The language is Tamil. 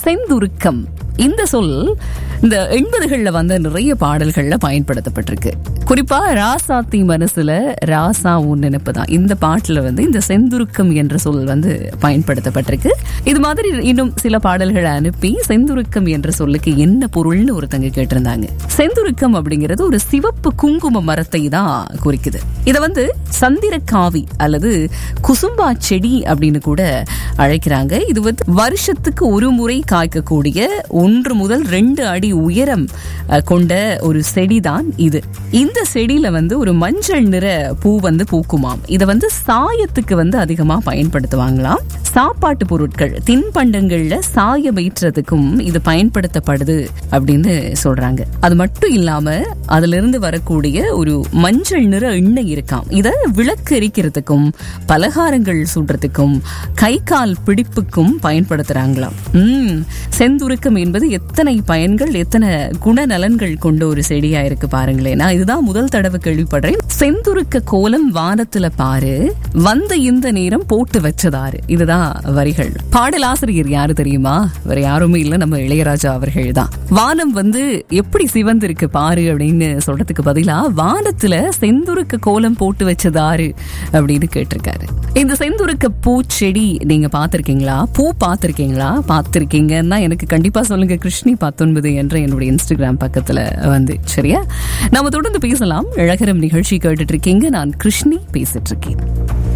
செந்துருக்கம் இந்த சொல் இந்த எண்பதுகள்ல வந்த நிறைய பாடல்கள்ல பயன்படுத்தப்பட்டிருக்கு குறிப்பா ராசாத்தி மனசுல ராசா உன் நினைப்பு தான் இந்த பாட்டுல வந்து இந்த செந்துருக்கம் என்ற சொல் வந்து பயன்படுத்தப்பட்டிருக்கு இது மாதிரி இன்னும் சில பாடல்களை அனுப்பி செந்துருக்கம் என்ற சொல்லுக்கு என்ன பொருள்னு ஒருத்தங்க கேட்டிருந்தாங்க செந்துருக்கம் அப்படிங்கிறது ஒரு சிவப்பு குங்கும மரத்தை தான் குறிக்குது இதை வந்து சந்திரக்காவி அல்லது குசும்பா செடி அப்படின்னு கூட அழைக்கிறாங்க இது வந்து வருஷத்துக்கு ஒரு முறை காய்க்கக்கூடிய ஒன்று முதல் ரெண்டு அடி உயரம் அஹ், கொண்ட ஒரு செடிதான் இது இந்த செடியில வந்து ஒரு மஞ்சள் நிற பூ வந்து பூக்குமாம் இதை வந்து சாயத்துக்கு வந்து அதிகமா பயன்படுத்துவாங்களாம் சாப்பாட்டு பொருட்கள் தின்பண்டங்கள்ல சாயம் ஏற்றதுக்கும் இது பயன்படுத்தப்படுது அப்படின்னு சொல்றாங்க அது மட்டும் இல்லாம அதுல இருந்து வரக்கூடிய ஒரு மஞ்சள் நிற எண்ணெய் இருக்காம் இத விளக்கு எரிக்கிறதுக்கும் பலகாரங்கள் சுடுறதுக்கும் கை கால் பிடிப்புக்கும் பயன்படுத்துறாங்களாம் உம் செந்துருக்கம் என்பது எத்தனை பயன்கள் எத்தனை குணநலன்கள் கொண்ட ஒரு செடியா இருக்கு பாருங்களேன் நான் இதுதான் முதல் தடவை கேள்விப்படுறேன் செந்துருக்க கோலம் வானத்துல பாரு வந்த இந்த நேரம் போட்டு வச்சதாரு இதுதான் வரிகள் பாடலாசிரியர் யாரு தெரியுமா வேற யாருமே இல்ல நம்ம இளையராஜா அவர்கள் தான் வானம் வந்து எப்படி சிவந்திருக்கு பாரு அப்படின்னு சொல்றதுக்கு பதிலா வானத்துல செந்துருக்க கோலம் போட்டு வச்சதாரு அப்படின்னு கேட்டிருக்காரு இந்த செந்துருக்க பூச்செடி நீங்க பாத்திருக்கீங்களா பூ பாத்திருக்கீங்களா பாத்திருக்கீங்கன்னா எனக்கு கண்டிப்பா சொல்லுங்க கிருஷ்ணி பத்தொன்பது என்ற என்னுடைய இன்ஸ்டாகிராம் பக்கத்துல வந்து சரியா நம்ம தொடர்ந்து பேசலாம் இழகரம் நிகழ்ச்சி கேட்டுட்டு இருக்கீங்க நான் கிருஷ்ணி பேசிட்டு இருக்கேன்